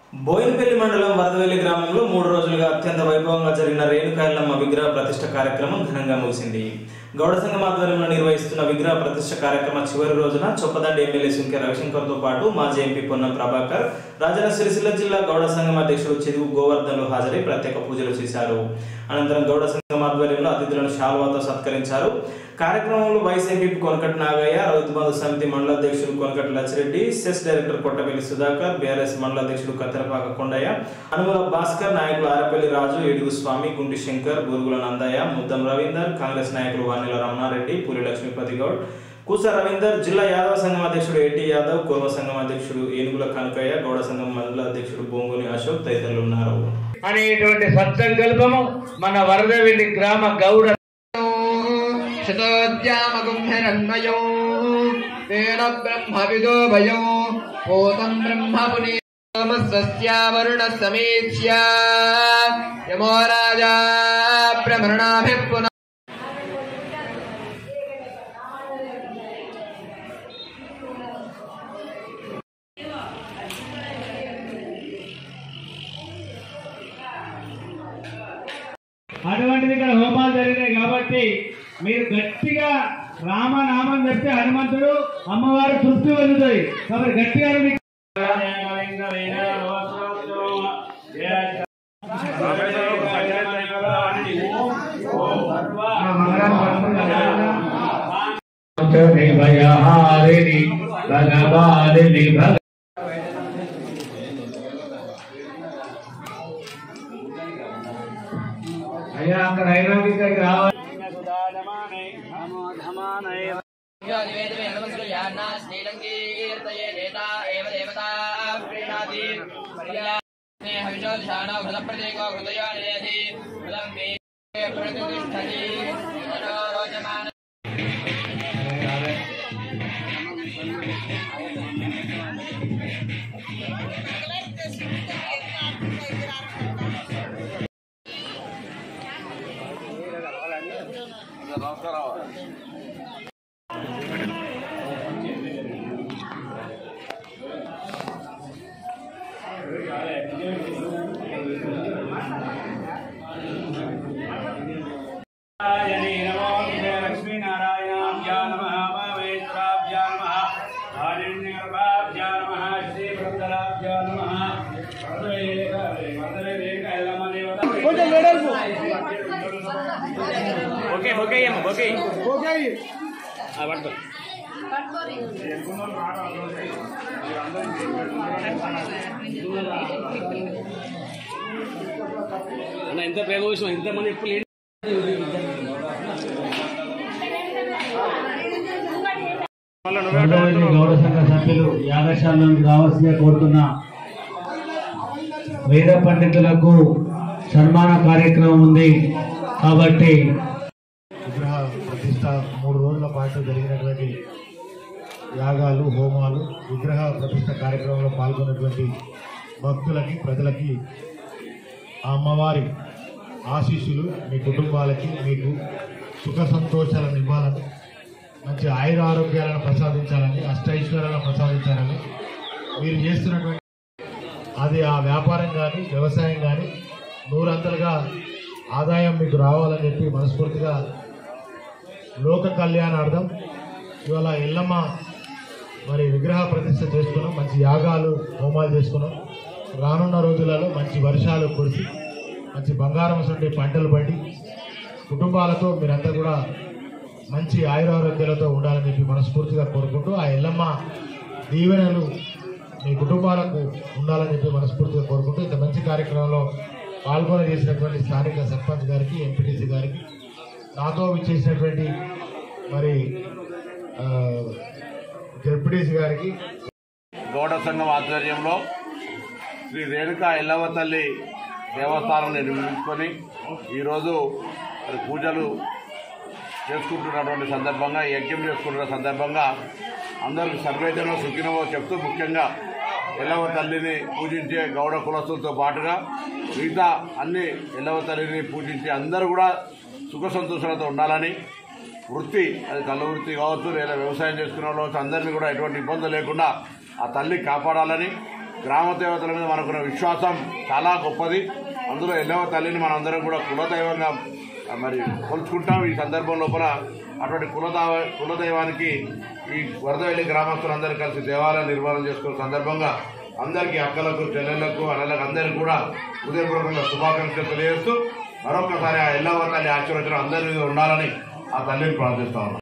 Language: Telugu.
బోయినపల్లి మండలం వరదవెల్లి గ్రామంలో మూడు రోజులుగా అత్యంత వైభవంగా జరిగిన రేణుకాయలమ్మ విగ్రహ ప్రతిష్ట కార్యక్రమం ఘనంగా ముగిసింది గౌడ సంఘం ఆధ్వర్యంలో నిర్వహిస్తున్న విగ్రహ ప్రతిష్ట కార్యక్రమ చివరి రోజున చొప్పదండి ఎమ్మెల్యే సుంకె రవిశంకర్తో పాటు మాజీ ఎంపీ పొన్నం ప్రభాకర్ రాజన్న సిరిసిల్ల జిల్లా గౌడ సంఘం అధ్యక్షుడు చెరువు గోవర్ధన్లు హాజరై ప్రత్యేక పూజలు చేశారు అనంతరం గౌడ సంఘం ఆధ్వర్యంలో అతిథులను శాల్వాతో సత్కరించారు కార్యక్రమంలో వైస్ ఎంపీ కొనకట్ నాగయ్య రైతు బంధు సమితి మండల అధ్యక్షుడు కొనకట్ Lachchireddy CESS director Kottapalli Sudhakar BRS మండల అధ్యక్షుడు కత్తెరపాక కొండయ్య అనుమల భాస్కర్ నాయకులు ఆరపల్లి రాజు ఏడుగు స్వామి గుంటి శంకర్ గురుగుల నందయ్య ముద్దం రవీందర్ కాంగ్రెస్ నాయకులు వానిల రమణారెడ్డి పూరి లక్ష్మీపతి గౌడ్ కూస రవీందర్ జిల్లా యాదవ సంఘం అధ్యక్షుడు ఏటి యాదవ్ కుర్మ సంఘం అధ్యక్షుడు ఏనుగుల కనకయ్య గౌడ సంఘం మండల అధ్యక్షుడు బొంగుని అశోక్ తదితరులు ఉన్నారు అనేటువంటి సత్సంకల్పము మన వరదవెల్లి గ్రామ గౌడ శతోద్యామగుంభిరన్మయో తేన బ్రహ్మవిదో భయో భూతం బ్రహ్మ పునీతమస్యావరుణ సమీక్ష్య యమో రాజా ప్రమరణాభిః పునః అటువంటిది ఇక్కడ హోమాలు జరిగినాయి కాబట్టి మీరు గట్టిగా రామనామం చెప్తే హనుమంతుడు అమ్మవారు తృప్తి పొందుతుంది కాబట్టి గట్టిగా మీకు భయహారిణి భగవారిణి భగ అయ్యా అక్కడ ఐరాకి ఇక్కడికి రావాలి శ్రీలంకీర్తయే నేత ఏవ దేవతా ప్రీణాతి హవిషోశానో ఫలప్రదేకో హృదయో నిరేధి ఫలం మే ప్రతిష్టతి మనోరోచమాన లక్ష్మీనారాయణాభ్యా నమ పవిత్రాభ్యా నమ హిరణ్యగర్భాభ్యా నమ శ్రీ బృందరాభ్యా నమ ఓకే ఓకే అమ్మ ఓకే పడుతుంది అన్న ఎంత ప్రేమ విషయం ఇంతమంది ఎప్పుడు లేడు గౌడ సంఘ సభ్యులు యాగశాల నుండి రావాల్సిందిగా కోరుతున్నా వేద పండితులకు సన్మాన కార్యక్రమం ఉంది కాబట్టి విగ్రహ ప్రతిష్ట మూడు రోజుల పాటు జరిగినటువంటి యాగాలు హోమాలు విగ్రహ ప్రతిష్ట కార్యక్రమంలో పాల్గొన్నటువంటి భక్తులకి ప్రజలకి ఆ అమ్మవారి ఆశీస్సులు మీ కుటుంబాలకి మీకు సుఖ సంతోషాలను ఇవ్వాలని మంచి ఆయుర ఆరోగ్యాలను ప్రసాదించాలని అష్టైశ్వర్యాలను ప్రసాదించాలని మీరు చేస్తున్నటువంటి అది ఆ వ్యాపారం కానీ వ్యవసాయం కానీ నూరంతలుగా ఆదాయం మీకు రావాలని చెప్పి మనస్ఫూర్తిగా లోక కళ్యాణార్థం ఇవాళ ఎల్లమ్మ మరి విగ్రహ ప్రతిష్ట చేసుకున్నాం మంచి యాగాలు హోమాలు చేసుకున్నాం రానున్న రోజులలో మంచి వర్షాలు కురిసి మంచి బంగారం వంటి పంటలు పండి కుటుంబాలతో మీరంతా కూడా మంచి ఆయురారోగ్యాలతో ఉండాలని చెప్పి మనస్ఫూర్తిగా కోరుకుంటూ ఆ ఎల్లమ్మ దీవెనలు మీ కుటుంబాలకు ఉండాలని చెప్పి మనస్ఫూర్తిగా కోరుకుంటూ ఇంత మంచి కార్యక్రమంలో పాల్గొన చేసినటువంటి స్థానిక సర్పంచ్ గారికి ఎంపీటీసీ గారికి నాతో విచ్చేసినటువంటి మరి ఆ, జడ్పీటీసీ గారికి గౌడ సంఘం ఆధ్వర్యంలో శ్రీ రేణుకా ఎల్లవ తల్లి దేవస్థానం నిర్మించుకొని ఈరోజు మరి పూజలు చేసుకుంటున్నటువంటి సందర్భంగా యజ్ఞం చేసుకుంటున్న సందర్భంగా అందరికి సర్వేజనో సుఖినవో చెప్తూ ముఖ్యంగా ఎల్లవ తల్లిని పూజించే గౌడ కులస్తులతో పాటుగా మిగతా అన్ని ఎల్లవ తల్లిని పూజించే అందరూ కూడా సుఖ సంతోషాలతో ఉండాలని వృత్తి అది కళ్ళ వృత్తి కావచ్చు లేదా వ్యవసాయం చేసుకునే వాళ్ళు కావచ్చు అందరినీ కూడా ఎటువంటి ఇబ్బందులు లేకుండా ఆ తల్లి కాపాడాలని గ్రామ దేవతల మీద మనకున్న విశ్వాసం చాలా గొప్పది అందులో ఎల్లవ తల్లిని మనందరం కూడా కులదైవంగా ఆ, మరి కొలుచుకుంటాం ఈ సందర్భం లోపల అటువంటి కులదైవ కులదైవానికి ఈ వరదవెల్లి గ్రామస్తులందరూ కలిసి దేవాలయం నిర్మాణం చేసుకున్న సందర్భంగా అందరికీ అక్కలకు చెల్లెళ్లకు అన్నలకు అందరికీ కూడా హృదయపూర్వకంగా శుభాకాంక్షలు తెలియజేస్తూ మరొకసారి ఆ ఎల్లవ తల్లి ఆశీర్వచనం అందరి మీద ఉండాలని ఆ తల్లిని ప్రార్థిస్తా ఉన్నాం